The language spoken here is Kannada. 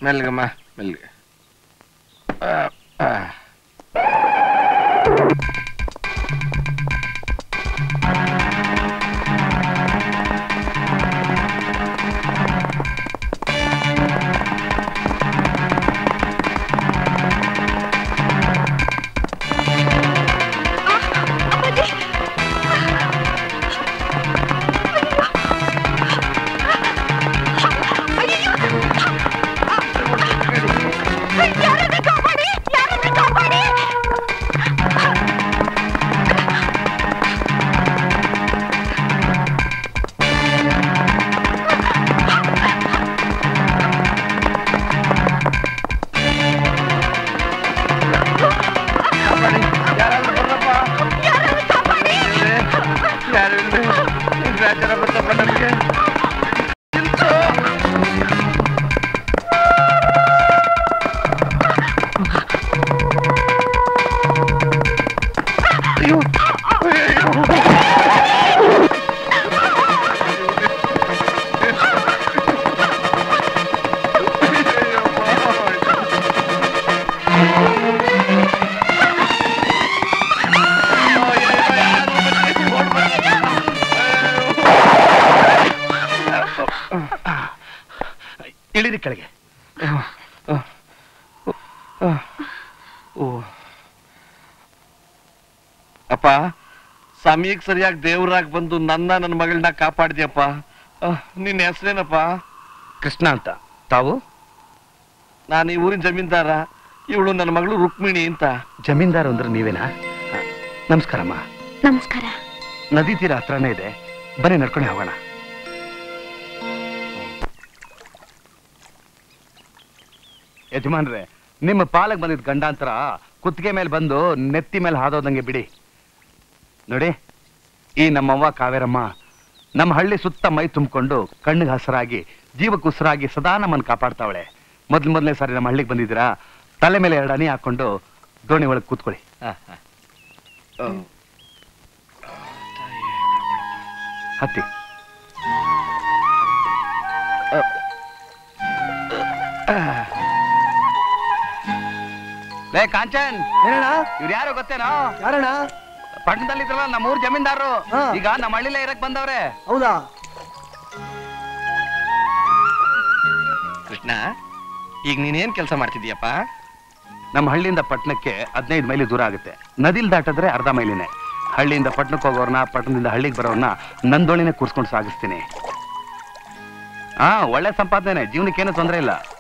ಮೆಲ್ಗಮ್ಮ ಮೆಲ್ಗೆ ಆ, ಆ. ಯಾರಾದ್ರೂ ಬರ್ರಪ್ಪ. ಇಲ್ವೇ? ಯಾರು ಇಲ್ವೇ? ಈ ಗ್ರಾಚಾರ ಬಂತಪ್ಪ ನಮ್ಗೆ. ನಿಲ್ಸು. ಅಯ್ಯೋ ಅಯ್ಯೋ ಇಳಿರಿ ಕೆಳಗೆ ಓ ಅಪ್ಪ ಸಮಯಕ್ಕೆ ಸರಿಯಾಗಿ ದೇವ್ರಾಗ್ ಬಂದು ನನ್ನ ನನ್ನ ಮಗಳನ್ನ ಕಾಪಾಡಿದ್ಯಪ್ಪ ನಿನ್ನ ಹೆಸರೇನಪ್ಪ ಕೃಷ್ಣ ಅಂತ ತಾವು ನಾನು ಈ ಊರಿನ ಜಮೀನ್ದಾರ ಇವಳು ನನ್ನ ಮಗಳು ರುಕ್ಮಿಣಿ ಅಂತ ಜಮೀನ್ದಾರ್ ಅಂದ್ರೆ ನೀವೇನಾ ನಮಸ್ಕಾರಮ್ಮ ನಮಸ್ಕಾರ ನದಿ ತೀರ ಹತ್ರನೇ ಇದೆ ಬನ್ನಿ ನಡ್ಕೊಂಡು ಹೋಗೋಣ ಯಜಮಾನ್ರೆ ನಿಮ್ಮ ಪಾಲಕ್ ಬಂದಿದ್ದ ಗಂಡಾಂತರ ಕುತ್ತಿಗೆ ಮೇಲೆ ಬಂದು ನೆತ್ತಿ ಮೇಲೆ ಹಾದೋದಂಗೆ ಬಿಡಿ ನೋಡಿ ಈ ನಮ್ಮವ್ವ ಕಾವೇರಮ್ಮ ನಮ್ಮ ಹಳ್ಳಿ ಸುತ್ತ ಮೈ ತುಂಬಿಕೊಂಡು ಕಣ್ಣಿಗೆ ಹಸರಾಗಿ ಜೀವಕ್ಕೆ ಉಸಿರಾಗಿ ಸದಾ ನಮ್ಮನ್ನು ಕಾಪಾಡ್ತಾವಳೆ ಮೊದ್ಲು ಮೊದಲನೇ ಸಾರಿ ನಮ್ಮ ಹಳ್ಳಿಗೆ ಬಂದಿದ್ದೀರಾ ತಲೆ ಮೇಲೆ ಎರಡು ಹನಿ ಹಾಕೊಂಡು ದೋಣಿ ಒಳಗೆ ಕೂತ್ಕೊಳ್ಳಿ ಹತ್ತಿ ಲೇ ಕಾಂಚನ್ ಏನಣ್ಣ ಇವ್ರು ಯಾರು ಗೊತ್ತೇನೋ ಯಾರಣ್ಣ ಪಟ್ಟಣದಲ್ಲಿ ಇದ್ರಲ್ಲ ನಮ್ಮ ಊರ್ ಜಮೀನ್ದಾರರು ಹಾ. ಈಗ ನಮ್ಮ ಹಳ್ಳಿಲೇ ಇರಕ್ ಬಂದವ್ರೆ ಹೌದಾ ಕೃಷ್ಣ ಈಗ ನೀನೇನ್ ಕೆಲಸ ಮಾಡ್ತಿದ್ಯಪ್ಪ ನಮ್ಮ ಹಳ್ಳಿಯಿಂದ ಪಟ್ಟಣಕ್ಕೆ ಹದಿನೈದು ಮೈಲಿ ದೂರ ಆಗುತ್ತೆ ನದಿಲ್ ದಾಟಿದ್ರೆ ಅರ್ಧ ಮೈಲಿನೇ ಹಳ್ಳಿಯಿಂದ ಪಟ್ಟಣಕ್ಕೆ ಹೋಗೋರ್ನ ಪಟ್ಟಣದಿಂದ ಹಳ್ಳಿಗೆ ಬರೋರ್ನ ನಂದೋಳಿನೇ ಕೂರ್ಸ್ಕೊಂಡು ಸಾಗಿಸ್ತೀನಿ ಹಾ ಒಳ್ಳೆ ಸಂಪಾದನೆ ಜೀವನಕ್ಕೇನು ತೊಂದರೆ ಇಲ್ಲ